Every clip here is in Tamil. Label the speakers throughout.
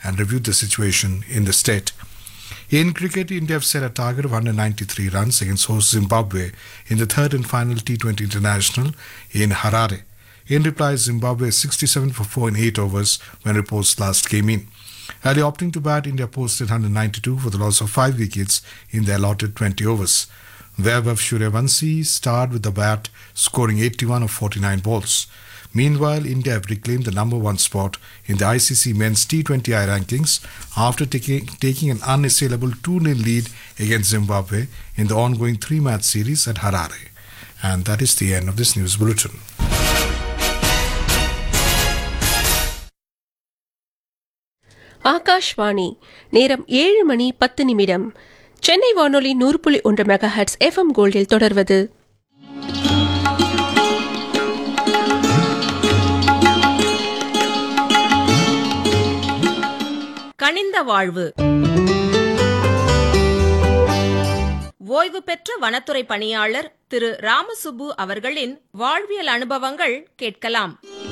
Speaker 1: and reviewed the situation in the state. In cricket, India have set a target of 193 runs against host Zimbabwe in the third and final T20 international in Harare. In reply, Zimbabwe is 67 for 4 in 8 overs when reports last came in. Early opting to bat, India posted 192 for the loss of 5 wickets in the allotted 20 overs. Vaibhav Suryavanshi starred with the bat, scoring 81 of 49 balls. Meanwhile, India have reclaimed the number one spot in the ICC men's T20I rankings after taking, taking an unassailable 2 0 lead against Zimbabwe in the ongoing three match series at Harare. And that is the end of this news bulletin.
Speaker 2: Akashvani நேரம் ஏழு மணி பத்து நிமிடம் சென்னை வானொலி நூறு புள்ளி ஒன்று மெகா ஹெட்ஸ் எஃப்எம் கோல்டில் தொடர்வது
Speaker 3: கனிந்த வாழ்வு ஓய்வு பெற்ற வனத்துறை பணியாளர் திரு ராமசுப்பு அவர்களின் வாழ்வியல் அனுபவங்கள் கேட்கலாம்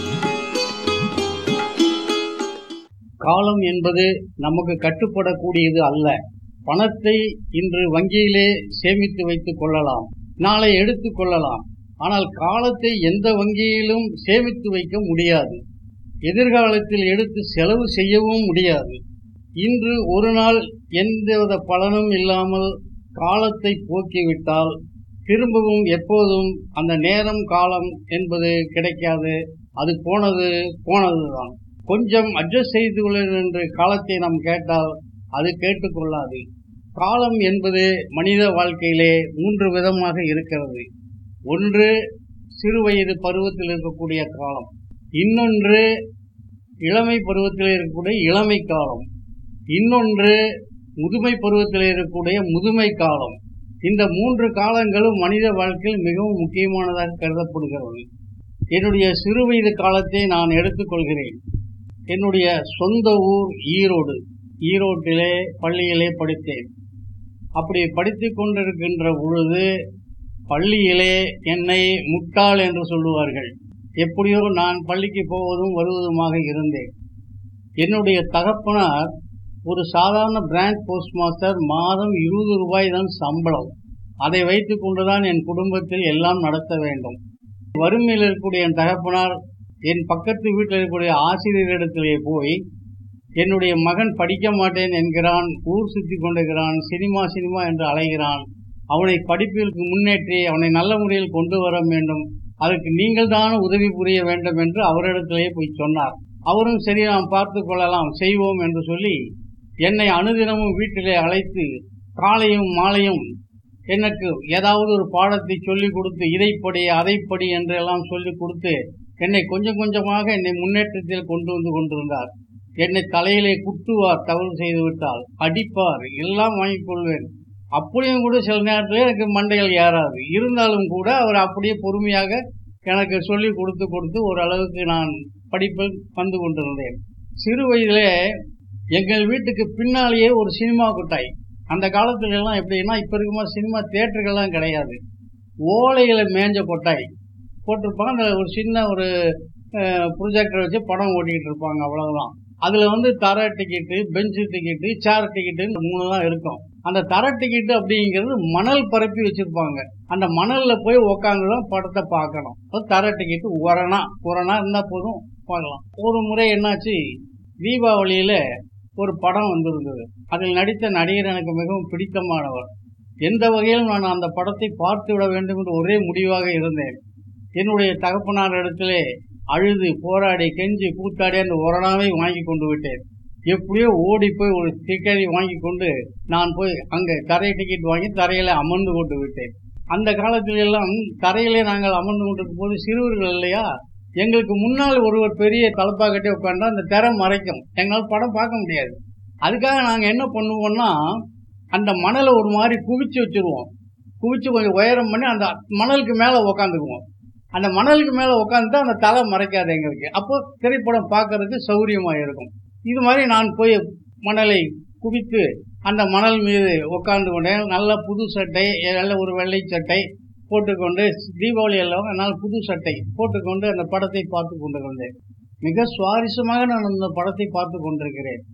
Speaker 4: காலம் என்பது நமக்கு கட்டுப்படக்கூடியது அல்ல பணத்தை இன்று வங்கியிலே சேமித்து வைத்துக் கொள்ளலாம் நாளை எடுத்துக் கொள்ளலாம் ஆனால் காலத்தை எந்த வங்கியிலும் சேமித்து வைக்க முடியாது எதிர்காலத்தில் எடுத்து செலவு செய்யவும் முடியாது இன்று ஒரு நாள் எந்தவித பலனும் இல்லாமல் காலத்தை போக்கிவிட்டால் திரும்பவும் எப்போதும் அந்த நேரம் காலம் என்பது கிடைக்காது அது போனது போனதுதான் கொஞ்சம் அட்ஜஸ்ட் செய்து கொள்ளுங்கள் என்று காலத்தை நாம் கேட்டால் அது கேட்டுக்கொள்ளாது காலம் என்பது மனித வாழ்க்கையிலே மூன்று விதமாக இருக்கிறது ஒன்று சிறுவயது பருவத்தில் இருக்கக்கூடிய காலம் இன்னொன்று இளமை பருவத்தில் இருக்கக்கூடிய இளமை காலம் இன்னொன்று முதுமை பருவத்தில் இருக்கக்கூடிய முதுமை காலம் இந்த மூன்று காலங்களும் மனித வாழ்க்கையில் மிகவும் முக்கியமானதாக கருதப்படுகிறது என்னுடைய சிறுவயது காலத்தை நான் எடுத்துக்கொள்கிறேன் என்னுடைய சொந்த ஊர் ஈரோடு ஈரோட்டிலே பள்ளியிலே படித்தேன் அப்படி படித்து கொண்டிருக்கின்ற பொழுது பள்ளியிலே என்னை முட்டாள் என்று சொல்லுவார்கள் எப்படியோ நான் பள்ளிக்கு போவதும் வருவதுமாக இருந்தேன் என்னுடைய தகப்பனார் ஒரு சாதாரண பிரான்ச் போஸ்ட் மாஸ்டர் மாதம் இருபது ரூபாய் தான் சம்பளம் அதை வைத்துக் கொண்டுதான் என் குடும்பத்தில் எல்லாம் நடத்த வேண்டும் வறுமையில் இருக்கக்கூடிய என் தகப்பனார் என் பக்கத்து வீட்டில் இருக்கக்கூடிய ஆசிரியரிடத்திலே போய் என்னுடைய மகன் படிக்க மாட்டேன் என்கிறான் ஊர் சுற்றி கொண்டிருக்கிறான் சினிமா சினிமா என்று அலைகிறான் அவனை படிப்பிற்கு முன்னேற்றி அவனை நல்ல முறையில் கொண்டு வர வேண்டும் அதற்கு நீங்கள் தான் உதவி புரிய வேண்டும் என்று அவரிடத்திலே போய் சொன்னார் அவரும் சரி நாம் பார்த்து கொள்ளலாம் செய்வோம் என்று சொல்லி என்னை அனுதினமும் வீட்டிலே அழைத்து காலையும் மாலையும் எனக்கு ஏதாவது ஒரு பாடத்தை சொல்லிக் கொடுத்து இதைப்படி அதைப்படி என்றெல்லாம் சொல்லிக் கொடுத்து என்னை கொஞ்சம் கொஞ்சமாக என்னை முன்னேற்றத்தில் கொண்டு வந்து கொண்டிருந்தார் என்னை தலையிலே குட்டுவார் தவறு செய்து விட்டால் அடிப்பார் எல்லாம் வாங்கிக் கொள்வேன் அப்படியும் கூட சில நேரத்தில் எனக்கு மண்டைகள் ஏறாது இருந்தாலும் கூட அவர் அப்படியே பொறுமையாக எனக்கு சொல்லி கொடுத்து கொடுத்து ஓரளவுக்கு நான் படிப்பில் வந்து கொண்டிருந்தேன் சிறு வயதிலே எங்கள் வீட்டுக்கு பின்னாலேயே ஒரு சினிமா கொட்டாய் அந்த காலத்துல எல்லாம் எப்படின்னா இப்ப இருக்குமா சினிமா தியேட்டர்கள்லாம் கிடையாது ஓலைகளை மேஞ்ச கொட்டாய் போட்டிருப்பாங்க அந்த ஒரு சின்ன ஒரு ப்ரொஜெக்டர் வச்சு படம் ஓட்டிக்கிட்டு இருப்பாங்க அவ்வளவுதான் அதுல வந்து தர ticket bench ticket chair ticket மூணு தான் இருக்கும் அந்த தர டிக்கெட்டு அப்படிங்கிறது மணல் பரப்பி வச்சிருப்பாங்க அந்த மணல்ல போய் உக்காந்து தான் படத்தை பார்க்கணும் தர டிக்கெட்டு உரணா உரணா இருந்தா போதும் பார்க்கலாம் ஒரு முறை என்னாச்சு தீபாவளியில ஒரு படம் வந்திருந்தது அதில் நடித்த நடிகர் எனக்கு மிகவும் பிடித்தமானவர் எந்த வகையிலும் நான் அந்த படத்தை பார்த்து விட வேண்டும் என்று ஒரே முடிவாக இருந்தேன் என்னுடைய தகப்பனார் இடத்திலே அழுது போராடி கெஞ்சி கூத்தாடி அந்த ஒரணாவை வாங்கி கொண்டு விட்டேன் எப்படியோ ஓடி போய் ஒரு டிக்கெட்டை வாங்கி கொண்டு நான் போய் அங்கே தரை டிக்கெட் வாங்கி தரையில அமர்ந்து கொண்டு விட்டேன் அந்த காலத்துல எல்லாம் தரையிலே நாங்கள் அமர்ந்து கொண்டிருக்கும் போது சிறுவர்கள் இல்லையா எங்களுக்கு முன்னால் ஒருவர் பெரிய தலப்பா கட்டி உட்காந்தா அந்த திரை மறைக்கும் எங்களால் படம் பார்க்க முடியாது அதுக்காக நாங்கள் என்ன பண்ணுவோம்னா அந்த மணலை ஒரு மாதிரி குவிச்சு வச்சிருவோம் குவிச்சு கொஞ்சம் உயரம் பண்ணி அந்த மணலுக்கு மேலே உக்காந்துக்குவோம் அந்த மணலுக்கு மேலே உட்காந்துட்டா அந்த தலை மறைக்காது எங்களுக்கு அப்போ திரைப்படம் பார்க்கறதுக்கு சௌரியமாக இருக்கும் இது மாதிரி நான் போய் மணலை குவித்து அந்த மணல் மீது உட்கார்ந்து கொண்டேன் நல்ல புது சட்டை நல்ல ஒரு வெள்ளை சட்டை போட்டுக்கொண்டு தீபாவளி எல்லாம் என்னால் புது சட்டை போட்டுக்கொண்டு அந்த படத்தை பார்த்து கொண்டு வந்தேன் மிக சுவாரஸ்யமாக நான் அந்த படத்தை பார்த்து கொண்டிருக்கிறேன்